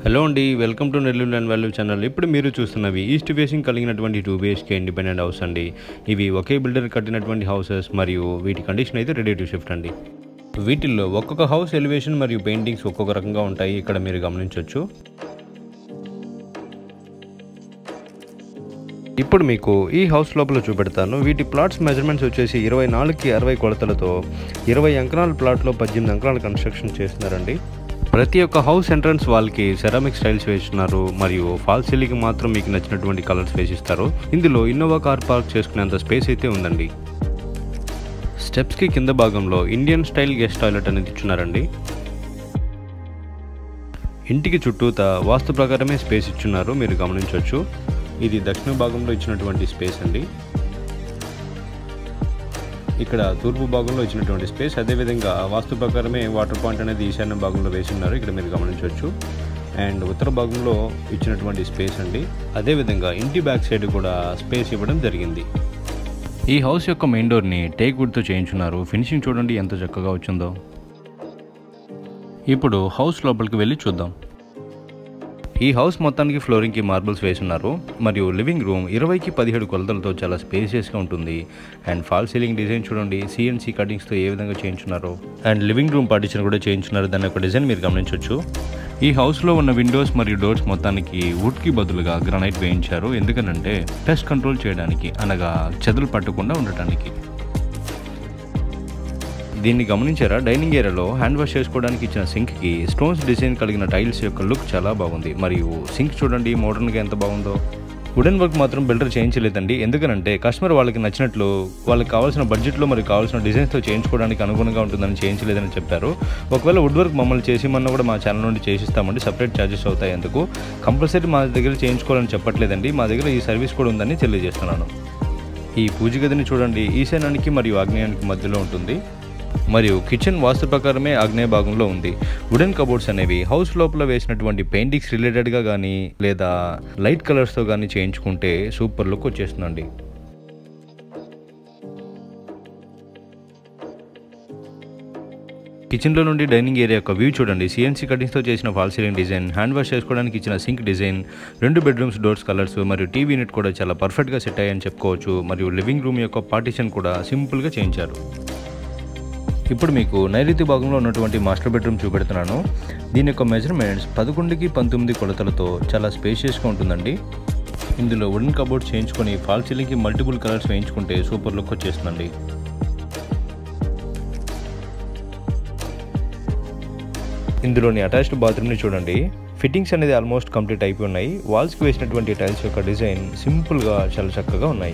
hello అండి welcome to Nellore land value channel ఇప్పుడు మీరు చూస్తున్నవి ఈస్ట్ ఫేసింగ్ కలిగినటువంటి టూ బిహెచ్కే ఇండిపెండెంట్ హౌస్ అండి ఇవి ఒకే బిల్డర్ కట్టినటువంటి హౌసెస్ మరియు వీటి కండిషన్ అయితే రెడీ టు షిఫ్ట్ అండి వీటిల్లో ఒక్కొక్క హౌస్ ఎలివేషన్ మరియు పెయింటింగ్స్ ఒక్కొక్క రకంగా ఉంటాయి ఇక్కడ మీరు గమనించవచ్చు ఇప్పుడు మీకు ఈ హౌస్ లోపల చూపెడతాను వీటి ప్లాట్స్ మెజర్మెంట్స్ వచ్చేసి ఇరవై నాలుగుకి అరవై కొలతలతో ఇరవై అంకణాల ప్లాట్లో పద్దెనిమిది అంకణాలు కన్స్ట్రక్షన్ చేస్తున్నారండి ప్రతి ఒక్క హౌస్ ఎంట్రన్స్ వాళ్ళకి సెరామిక్ స్టైల్స్ వేస్తున్నారు మరియు ఫాల్ సీలింగ్ మాత్రం మీకు నచ్చినటువంటి కలర్స్ వేసిస్తారు ఇందులో ఇన్నోవా కార్ పార్క్ చేసుకునేంత స్పేస్ అయితే ఉందండి స్టెప్స్కి కింద భాగంలో ఇండియన్ స్టైల్ గెస్ట్ టాయిలెట్ అనేది ఇచ్చున్నారండి ఇంటికి చుట్టూత వాస్తు ప్రకారమే స్పేస్ ఇచ్చున్నారు మీరు గమనించవచ్చు ఇది దక్షిణ భాగంలో ఇచ్చినటువంటి స్పేస్ అండి ఇక్కడ తూర్పు భాగంలో ఇచ్చినటువంటి స్పేస్ అదేవిధంగా వాస్తు ప్రకారమే వాటర్ పాయింట్ అనేది ఈశాన్య భాగంలో వేసి ఉన్నారు ఇక్కడ మీరు గమనించవచ్చు అండ్ ఉత్తర భాగంలో ఇచ్చినటువంటి స్పేస్ అండి అదేవిధంగా ఇంటి బ్యాక్ సైడ్ కూడా స్పేస్ ఇవ్వడం జరిగింది ఈ హౌస్ యొక్క మెయిన్ డోర్ని టేక్ వుడ్తో చేయించున్నారు ఫినిషింగ్ చూడండి ఎంత చక్కగా వచ్చిందో ఇప్పుడు హౌస్ లోపలికి వెళ్ళి చూద్దాం ఈ హౌస్ మొత్తానికి ఫ్లోరింగ్కి మార్బుల్స్ వేసున్నారు మరియు లివింగ్ రూమ్ ఇరవైకి పదిహేడు కొలతలతో చాలా స్పేసియస్గా ఉంటుంది అండ్ ఫాల్ సీలింగ్ డిజైన్ చూడండి సిఎన్సీ కటింగ్స్తో ఏ విధంగా చేయించున్నారు అండ్ లివింగ్ రూమ్ పార్టిషన్ కూడా చేయించున్నారు దాని యొక్క డిజైన్ మీరు గమనించవచ్చు ఈ హౌస్లో ఉన్న విండోస్ మరియు డోర్స్ మొత్తానికి వుడ్కి బదులుగా గ్రానైట్ వేయించారు ఎందుకనంటే పెస్ట్ కంట్రోల్ చేయడానికి అనగా చెదలు పట్టకుండా ఉండటానికి దీన్ని గమనించారా డైనింగ్ ఏరియాలో హ్యాండ్ వాష్ చేసుకోవడానికి ఇచ్చిన సింక్కి స్టోన్స్ డిజైన్ కలిగిన టైల్స్ యొక్క లుక్ చాలా బాగుంది మరియు సింక్ చూడండి మోడర్న్గా ఎంత బాగుందో వుడెన్ వర్క్ మాత్రం బిల్డర్ చేయించలేదండి ఎందుకనంటే కస్టమర్ వాళ్ళకి నచ్చినట్లు వాళ్ళకి కావాల్సిన బడ్జెట్లో మరి కావాల్సిన డిజైన్స్తో చేయించుకోవడానికి అనుగుణంగా ఉంటుందని చేయించలేదని చెప్పారు ఒకవేళ వుడ్ వర్క్ మమ్మల్ని చేసిమన్నా కూడా మా ఛానల్ నుండి చేసిస్తామండి సపరేట్ ఛార్జెస్ అవుతాయి ఎందుకు కంపల్సరీ మా దగ్గర చేయించుకోవాలని చెప్పట్లేదండి మా దగ్గర ఈ సర్వీస్ కూడా ఉందని తెలియజేస్తున్నాను ఈ పూజ గదిని చూడండి ఈశాన్యానికి మరియు ఆగ్నేయానికి మధ్యలో ఉంటుంది మరియు కిచెన్ వాస్తు ప్రకారమే ఆగ్నేయ భాగంలో ఉంది వుడెన్ కబోర్డ్స్ అనేవి హౌస్ లోపల వేసినటువంటి పెయింటింగ్స్ రిలేటెడ్గా కానీ లేదా లైట్ కలర్స్తో కానీ చేయించుకుంటే సూపర్ లుక్ వచ్చేస్తుందండి కిచెన్లో నుండి డైనింగ్ ఏరియా యొక్క వ్యూ చూడండి సిఎన్సీ కటింగ్స్తో చేసిన fall ceiling design hand wash చేసుకోవడానికి ఇచ్చిన సింక్ డిజైన్ రెండు బెడ్రూమ్స్ డోర్స్ కలర్స్ మరియు టీవీ యూనిట్ కూడా చాలా పర్ఫెక్ట్గా సెట్ అయ్యాయని చెప్పుకోవచ్చు మరియు లివింగ్ రూమ్ యొక్క పార్టిషన్ కూడా సింపుల్గా చేయించారు ఇప్పుడు మీకు నైరుతి భాగంలో ఉన్నటువంటి మాస్టర్ బెడ్రూమ్ చూపెడుతున్నాను దీని యొక్క మెజర్మెంట్స్ పదకొండుకి పంతొమ్మిది కొలతలతో చాలా స్పేషియస్గా ఉంటుందండి ఇందులో వుడెన్ కబోర్డ్ చేయించుకొని ఫాల్ సీలింగ్కి మల్టిపుల్ కలర్స్ వేయించుకుంటే సూపర్ లుక్ వచ్చేస్తుందండి ఇందులోని అటాచ్డ్ బాత్రూమ్ని చూడండి ఫిట్టింగ్స్ అనేది ఆల్మోస్ట్ కంప్లీట్ అయిపోయి ఉన్నాయి వాల్స్కి వేసినటువంటి టైల్స్ యొక్క డిజైన్ సింపుల్గా చాలా చక్కగా ఉన్నాయి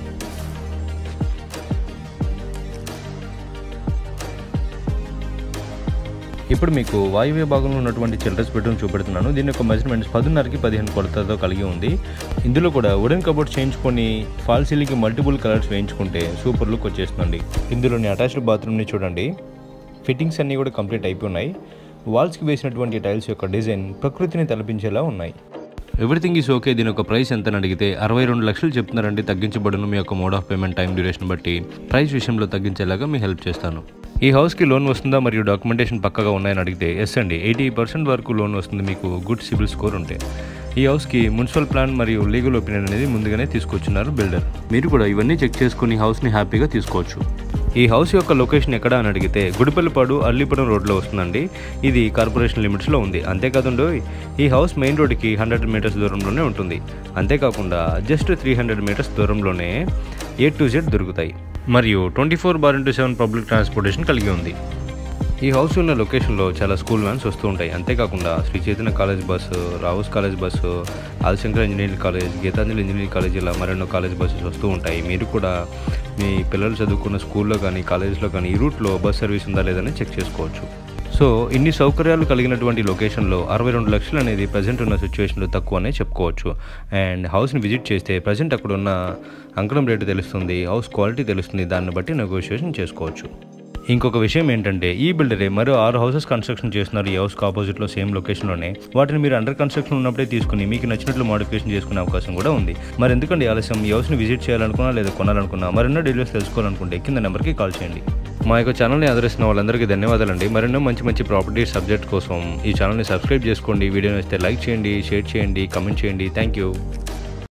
ఇప్పుడు మీకు వాయువ్య భాగంలో ఉన్నటువంటి చిల్డ్రన్స్ బెడ్రూమ్ చూపెడుతున్నాను దీని యొక్క మెజర్మెంట్స్ పదిన్నరకి పదిహేను కొలతలతో కలిగి ఉంది ఇందులో కూడా వుడెన్ కబోర్డ్ చేయించుకొని ఫాల్ సీలింగ్కి మల్టిపుల్ కలర్స్ వేయించుకుంటే సూపర్ లుక్ వచ్చేస్తుందండి ఇందులోని అటాచ్డ్ బాత్రూమ్ని చూడండి ఫిట్టింగ్స్ అన్నీ కూడా కంప్లీట్ అయిపోయి వాల్స్కి వేసినటువంటి టైల్స్ యొక్క డిజైన్ ప్రకృతిని తలపించేలా ఉన్నాయి ఎవ్రీథింగ్ ఈజ్ ఓకే దీని యొక్క ప్రైస్ ఎంత అని అడిగితే అరవై రెండు లక్షలు చెప్తున్నారండి తగ్గించబడును మీ యొక్క mode of payment time duration బట్టి ప్రైస్ విషయంలో తగ్గించేలాగా మీ హెల్ప్ చేస్తాను ఈ హౌస్కి లోన్ వస్తుందా మరియు డాక్యుమెంటేషన్ పక్కగా ఉన్నాయని అడిగితే ఎస్ అండి ఎయిటీ పర్సెంట్ వరకు లోన్ వస్తుంది మీకు గుడ్ సిబిల్ స్కోర్ ఉంటే ఈ హౌస్కి మున్సిపల్ ప్లాన్ మరియు లీగల్ ఒపీనియన్ అనేది ముందుగానే తీసుకొచ్చున్నారు బిల్డర్ మీరు కూడా ఇవన్నీ చెక్ చేసుకుని హౌస్ని హ్యాపీగా తీసుకోవచ్చు ఈ హౌస్ యొక్క లొకేషన్ ఎక్కడ అని అడిగితే గుడిపల్లిపాడు అల్లిపురం రోడ్లో వస్తుందండి ఇది కార్పొరేషన్ లిమిట్స్లో ఉంది అంతేకాదండో ఈ హౌస్ మెయిన్ రోడ్కి హండ్రెడ్ మీటర్స్ దూరంలోనే ఉంటుంది అంతేకాకుండా జస్ట్ త్రీ హండ్రెడ్ మీటర్స్ దూరంలోనే ఏ టు జెడ్ దొరుకుతాయి మరియు twenty four bar into seven public transportation కలిగి ఉంది ఈ హౌస్ ఉన్న లొకేషన్లో చాలా స్కూల్ వ్యాన్స్ వస్తూ ఉంటాయి అంతేకాకుండా Sri Chaitanya college bus Rao's college bus Adishankar engineering college Geetanjali engineering college ఇలా మరెన్నో కాలేజ్ బస్సెస్ వస్తూ ఉంటాయి మీరు కూడా మీ పిల్లలు చదువుకున్న స్కూల్లో కానీ కాలేజెస్లో కానీ ఈ రూట్లో బస్ సర్వీస్ ఉందా లేదని చెక్ చేసుకోవచ్చు సో ఇన్ని సౌకర్యాలు కలిగినటువంటి లొకేషన్లో అరవై రెండు లక్షలు అనేది ప్రజెంట్ ఉన్న సిచ్యువేషన్లో తక్కువనే చెప్పుకోవచ్చు అండ్ హౌస్ని విజిట్ చేస్తే ప్రజెంట్ అక్కడ ఉన్న అంకణం రేటు తెలుస్తుంది హౌస్ క్వాలిటీ తెలుస్తుంది దాన్ని బట్టి నెగోషియేషన్ చేసుకోవచ్చు ఇంకొక విషయం ఏంటంటే ఈ బిల్డరే మరో ఆరు హౌసెస్ కన్స్ట్రక్షన్ చేస్తున్నారు ఈ హౌస్కి ఆపోజిట్లో సేమ్ లొకేషన్లోనే వాటిని మీరు అండర్ కన్స్ట్రక్షన్ ఉన్నప్పుడే తీసుకుని మీకు నచ్చినట్లు మోడిఫికేషన్ చేసుకునే అవకాశం కూడా ఉంది మరి ఎందుకండి ఆలస్యం ఈ హౌస్ని విజిట్ చేయాలనుకున్నా లేదా కొనాలనుకున్నా మరెన్నో డీటెయిల్స్ తెలుసుకోవాలనుకుంటే కింద నెంబర్కి కాల్ చేయండి మా యొక్క ఛానల్ని ఆదరిస్తున్న వాళ్ళందరికీ ధన్యవాదాలండి మరెన్నో మంచి మంచి ప్రాపర్టీ సబ్జెక్ట్ కోసం ఈ ఛానల్ని సబ్స్క్రైబ్ చేసుకోండి వీడియో నచ్చితే లైక్ చేయండి షేర్ చేయండి కమెంట్ చేయండి థ్యాంక్ యూ